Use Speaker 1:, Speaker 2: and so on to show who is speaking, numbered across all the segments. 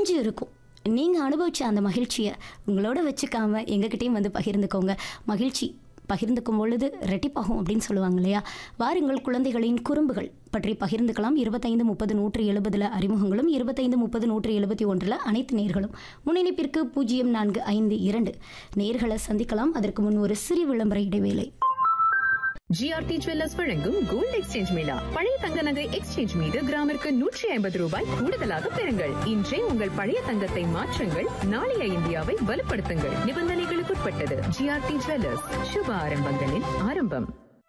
Speaker 1: நிறைஞ்சு இருக்கும் நீங்கள் அனுபவிச்ச அந்த மகிழ்ச்சியை உங்களோட வச்சுக்காம எங்ககிட்டயும் வந்து பகிர்ந்துக்கோங்க மகிழ்ச்சி பகிர்ந்துக்கும் பொழுது ரெட்டிப்பாகும் அப்படின்னு சொல்லுவாங்க இல்லையா வாருங்கள் குழந்தைகளின் குறும்புகள் பற்றி பகிர்ந்துக்கலாம் இருபத்தைந்து முப்பது நூற்றி எழுபதில் அறிமுகங்களும் இருபத்தைந்து முப்பது நூற்றி எழுபத்தி ஒன்றில் அனைத்து நேர்களும் முன்னிணைப்பிற்கு பூஜ்ஜியம் நான்கு ஐந்து இரண்டு நேர்களை சந்திக்கலாம் அதற்கு முன் ஒரு சிறு விளம்பர இடைவேளை
Speaker 2: ஜிஆர்டி ஜுவல்லர்ஸ் வழங்கும் கோல்ட் எக்ஸ்சேஞ்ச் மேளா பழைய தங்க நகை எக்ஸ்சேஞ்ச் மீது கிராமிற்கு நூற்றி ஐம்பது ரூபாய் கூடுதலாக பெறுங்கள் இன்றே உங்கள் பழைய தங்கத்தை மாற்றுங்கள் நாளைய இந்தியாவை வலுப்படுத்துங்கள் நிபந்தனைகளுக்குட்பட்டது ஜிஆர்டி ஜுவல்லர்ஸ் சுப ஆரம்பங்களின் ஆரம்பம்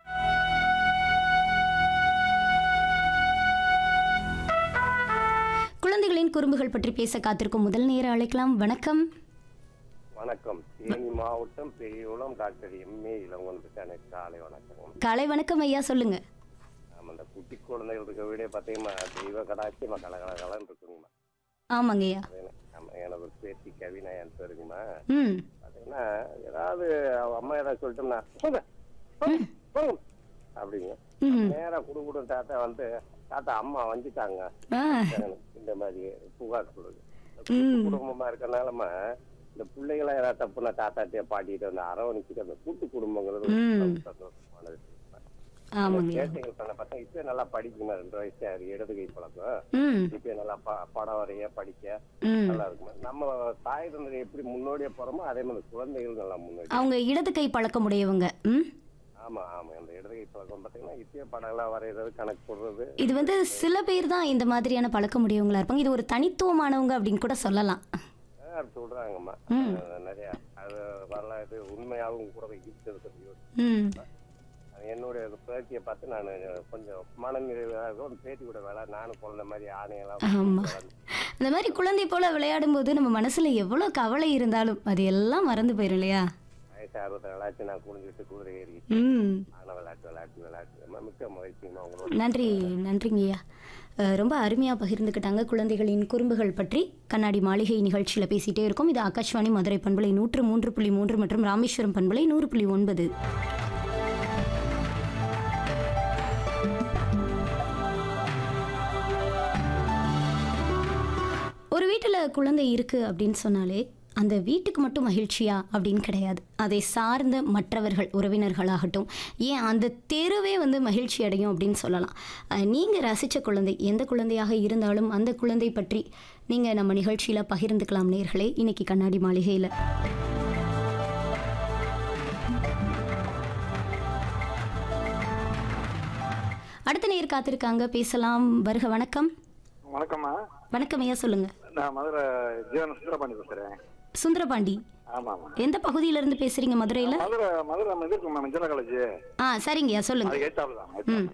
Speaker 1: குழந்தைகளின் குறும்புகள் பற்றி பேச காத்திருக்கும் முதல் நேர அழைக்கலாம் வணக்கம்
Speaker 3: வணக்கம் தேனி மாவட்டம் பெரியகுளம் டாக்டர் எம்ஏ இளங்கொண்டு காலை வணக்கம்
Speaker 1: காலை வணக்கம் ஐயா சொல்லுங்க
Speaker 3: நம்ம இந்த குட்டி குழந்தைகள் இருக்க வீடே பார்த்தீங்கன்னா தெய்வ கடாட்சியமா கலகலகலன்னு இருக்குங்கம்மா
Speaker 1: ஆமாங்க ஐயா
Speaker 3: அது எனக்கு- ஆமா, எனக்கு ஒரு பேத்தி கவினா என் பேருங்கம்மா
Speaker 1: ம்
Speaker 3: பார்த்தீங்கன்னா ஏதாவது அவ அம்மா ஏதாவது சொல்லிட்டோம்னா போங்க போங்க, போங்க அப்படிங்க
Speaker 1: ம்
Speaker 3: நேரா குடுகுடும் தாத்தா வந்து தாத்தா அம்மா வந்துட்டாங்க
Speaker 1: ஆ
Speaker 3: இந்த மாதிரி புகார் கொடுங்க
Speaker 1: ம்
Speaker 3: குடும்பமா இருக்கனாலமா இந்த பிள்ளைகளை ஏதாவது தப்புனா தாத்தாட்டிய பாட்டிட்டு வந்து அரவணைச்சிட்டு அந்த கூட்டு குடும்பங்கிறது ஒரு
Speaker 1: ம்.
Speaker 3: சந்தோஷமானது
Speaker 1: ஆமாங்க ஐயா
Speaker 3: கேட்டீங்க பண்ண பார்த்தா இப்ப நல்லா படிக்குமா ரெண்டு வயசு ஆகுது இடது கை பழக்கம்
Speaker 1: ம்
Speaker 3: இப்ப நல்லா ப- படம் வரைய படிக்க
Speaker 1: ம்
Speaker 3: நல்லா இருக்குமா நம்ம தாய் தந்தை எப்படி முன்னோடியா போறோமோ அதே மாதிரி குழந்தைகள் நல்லா முன்னோடி
Speaker 1: அவங்க இடது கை பழக்கமுடையவங்க ம்
Speaker 3: ஆமா ஆமா அந்த இடது கை பழக்கம் பாத்தீங்கன்னா இப்பயே படம் எல்லாம் வரைகிறது கணக்கு போடுறது
Speaker 1: இது வந்து சில பேர் தான் இந்த மாதிரியான பழக்கமுடையவங்களா இருப்பாங்க இது ஒரு தனித்துவமானவங்க அப்படின்னு கூட சொல்லலாம்
Speaker 3: ஆ, சொல்றாங்கம்மா அஹ், நிறைய அது வரலாறு உண்மையாகவும் கூட இருக்கிறது
Speaker 1: ம்
Speaker 3: என்னுடைய பேத்தியை பார்த்து நான் கொஞ்சம் மனநிறைவாக இருக்கும் பேத்தி கூட வேலை நானும் குழந்தை மாதிரி ஆணையெல்லாம்
Speaker 1: ஆமா அந்த மாதிரி குழந்தை போல விளையாடும் போது நம்ம மனசுல எவ்வளவு கவலை இருந்தாலும் அது எல்லாம் மறந்து போயிடும் இல்லையா
Speaker 3: வயசு அறுபத்தி விளையாட்டு நான் குடிஞ்சிட்டு குதிரை ஏறி
Speaker 1: ம்
Speaker 3: ஆன விளையாட்டு விளையாட்டு விளையாட்டு மிக்க மகிழ்ச்சிங்கம்மா உங்களோட
Speaker 1: நன்றி நன்றிங்கய்யா அஹ், ரொம்ப அருமையாக பகிர்ந்துக்கிட்டாங்க குழந்தைகளின் குறும்புகள் பற்றி கண்ணாடி மாளிகை நிகழ்ச்சியில் பேசிகிட்டே இருக்கோம் இது ஆகாஷ்வாணி மதுரை பண்பலை நூற்று மூன்று புள்ளி மூன்று மற்றும் ராமேஸ்வரம் பண்பலை நூறு புள்ளி ஒன்பது ஒரு வீட்டில் குழந்தை இருக்குது அப்படின்னு சொன்னாலே அந்த வீட்டுக்கு மட்டும் மகிழ்ச்சியா அப்படின்னு கிடையாது அதை சார்ந்த மற்றவர்கள் உறவினர்களாகட்டும் ஏன் அந்த தெருவே வந்து மகிழ்ச்சி அடையும் அப்படின்னு சொல்லலாம் அஹ், நீங்க ரசித்த குழந்தை எந்த குழந்தையாக இருந்தாலும் அந்த குழந்தை பற்றி நீங்க நம்ம நிகழ்ச்சியில பகிர்ந்துக்கலாம் நேர்களே இன்னைக்கு கண்ணாடி மாளிகையில் அடுத்த நேர் காத்திருக்காங்க பேசலாம் வருக வணக்கம்
Speaker 4: வணக்கம்மா
Speaker 1: வணக்கம் ஐயா சொல்லுங்க
Speaker 4: நான் மதுரை ஜீவன சுந்தரபாண்டி பேசுறேன்
Speaker 1: சுந்தரபாண்டி
Speaker 4: ஆமா ஆமா
Speaker 1: எந்த பகுதியில இருந்து பேசுறீங்க மதுரையில
Speaker 4: மதுரை மதுரை நம்ம இது இருக்குமா மஞ்சள காலேஜ்
Speaker 1: ஆ சரிங்கய்யா சொல்லுங்க
Speaker 4: அது ஏத்தாப்புல தான்
Speaker 1: ம்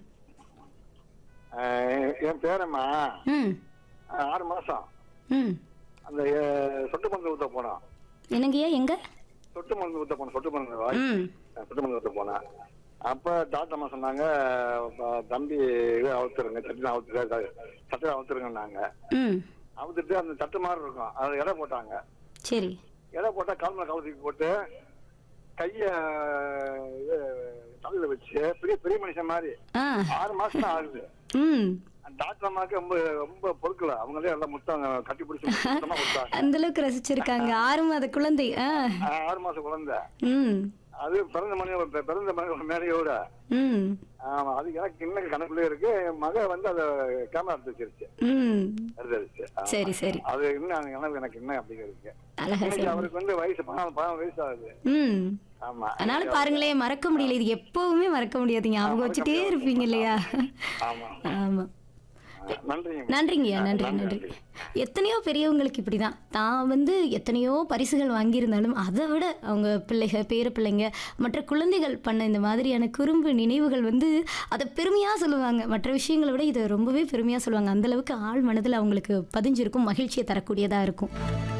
Speaker 4: அஹ் என் பேரம்மா
Speaker 1: ம்
Speaker 4: அஹ் ஆறு மாசம்
Speaker 1: ம்
Speaker 4: அந்த அஹ், சொட்டு மருந்து ஊத்த போனோம்
Speaker 1: என்னங்கய்யா எங்க
Speaker 4: சொட்டு மருந்து ஊத்த போனோம் சொட்டு மருந்து வாய்
Speaker 1: ம்
Speaker 4: அஹ், சொட்டு மருந்து ஊத்த போனேன் அப்ப டாக்டர் அம்மா சொன்னாங்க அஹ், தம்பி இது அவுத்துருங்க சட்டை அவுத்துரு சட்டை அவுத்துருங்கன்னாங்க
Speaker 1: ம்
Speaker 4: அவுத்துட்டு அந்த தட்டு மாதிரி இருக்கும் அது எடை போட்டாங்க
Speaker 1: சரி
Speaker 4: எடை போட்டா கால் மேல கால் தூக்கி போட்டு கைய இது, தலையில வச்சு பெரிய பெரிய மனுஷன் மாதிரி
Speaker 1: ஆ
Speaker 4: ஆறு மாசம் தான் ஆகுது
Speaker 1: ம்
Speaker 4: டாக்டர் அம்மாவுக்கு ரொம்ப ரொம்ப பொறுக்கல அவங்களே எல்லாம் முத்தம் கட்டி பிடிச்சி முத்தமா கொடுத்தாங்க
Speaker 1: அந்த அளவுக்கு ரசிச்சிருக்காங்க ஆறு மாத குழந்தை ஆ
Speaker 4: ஆஹ் ஆறு மாசம் குழந்தை
Speaker 1: ம்
Speaker 4: அது பிறந்த மணி பிறந்த மணி மேலையோட
Speaker 1: ம்
Speaker 4: ஆமா அது எனக்கு இன்னும் கணக்குலயே இருக்கு என் மக வந்து அதை கேமரா எடுத்து வச்சிருச்சு
Speaker 1: ம்
Speaker 4: எடுத்துருச்சு ஆமா.
Speaker 1: சரி சரி
Speaker 4: அது இன்னும் அந்த கணக்கு எனக்கு இன்னும் அப்படி இருக்கு
Speaker 1: அழகா
Speaker 4: இன்னைக்கு
Speaker 1: சரி
Speaker 4: அவருக்கு வந்து வயசு பதினாலு பதினாலு வயசு ஆகுது
Speaker 1: ம்
Speaker 4: ஆமா
Speaker 1: அதனால பாருங்களேன் மறக்க முடியல இது எப்பவுமே மறக்க முடியாது ஞாபகம் வச்சுட்டே இருப்பீங்க இல்லையா
Speaker 4: ஆமா
Speaker 1: ஆமா
Speaker 4: நன்றிங்க
Speaker 1: நன்றிங்கய்யா நன்றி நன்றி எத்தனையோ பெரியவங்களுக்கு இப்படி தான் தான் வந்து எத்தனையோ பரிசுகள் வாங்கியிருந்தாலும் அதை விட அவங்க பிள்ளைக பேர பிள்ளைங்க மற்ற குழந்தைகள் பண்ண இந்த மாதிரியான குறும்பு நினைவுகள் வந்து அதை பெருமையாக சொல்லுவாங்க மற்ற விஷயங்களை விட இதை ரொம்பவே பெருமையாக சொல்லுவாங்க அந்த அளவுக்கு ஆள் மனதில் அவங்களுக்கு பதிஞ்சிருக்கும் மகிழ்ச்சியை தரக்கூடியதாக இருக்கும்